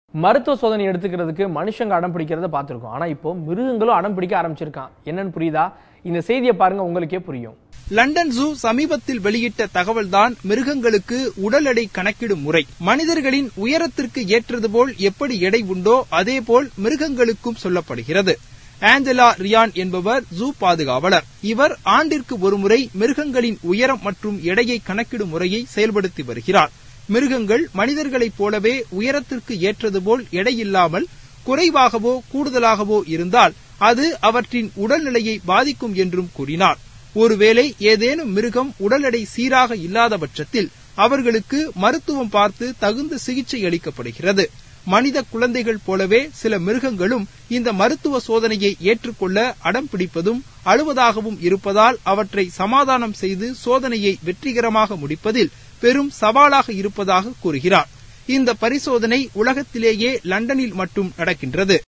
மருத்துவ சோதனை எடுத்துக்கிறதுக்கு மனுஷங்க அடம் பிடிக்கிறத பார்த்துருக்கோம் ஆனா இப்போ மிருகங்களும் அடம் பிடிக்க ஆரம்பிச்சிருக்கான் என்னன்னு புரியுதா இந்த செய்தியை பாருங்க உங்களுக்கே புரியும் லண்டன் ஜூ சமீபத்தில் வெளியிட்ட தகவல்தான் மிருகங்களுக்கு உடல் எடை கணக்கிடும் முறை மனிதர்களின் உயரத்திற்கு ஏற்றது போல் எப்படி எடை உண்டோ அதேபோல் மிருகங்களுக்கும் சொல்லப்படுகிறது ஆஞ்சலா ரியான் என்பவர் ஜூ பாதுகாவலர் இவர் ஆண்டிற்கு ஒருமுறை மிருகங்களின் உயரம் மற்றும் எடையை கணக்கிடும் முறையை செயல்படுத்தி வருகிறார் மிருகங்கள் மனிதர்களைப் போலவே உயரத்திற்கு ஏற்றது போல் எடையில்லாமல் குறைவாகவோ கூடுதலாகவோ இருந்தால் அது அவற்றின் உடல்நிலையை பாதிக்கும் என்றும் கூறினார் ஒருவேளை ஏதேனும் மிருகம் உடல் எடை சீராக இல்லாத பட்சத்தில் அவர்களுக்கு மருத்துவம் பார்த்து தகுந்த சிகிச்சை அளிக்கப்படுகிறது மனித குழந்தைகள் போலவே சில மிருகங்களும் இந்த மருத்துவ சோதனையை ஏற்றுக்கொள்ள அடம் பிடிப்பதும் அழுவதாகவும் இருப்பதால் அவற்றை சமாதானம் செய்து சோதனையை வெற்றிகரமாக முடிப்பதில் பெரும் சவாலாக இருப்பதாக கூறுகிறார் இந்த பரிசோதனை உலகத்திலேயே லண்டனில் மட்டும் நடக்கின்றது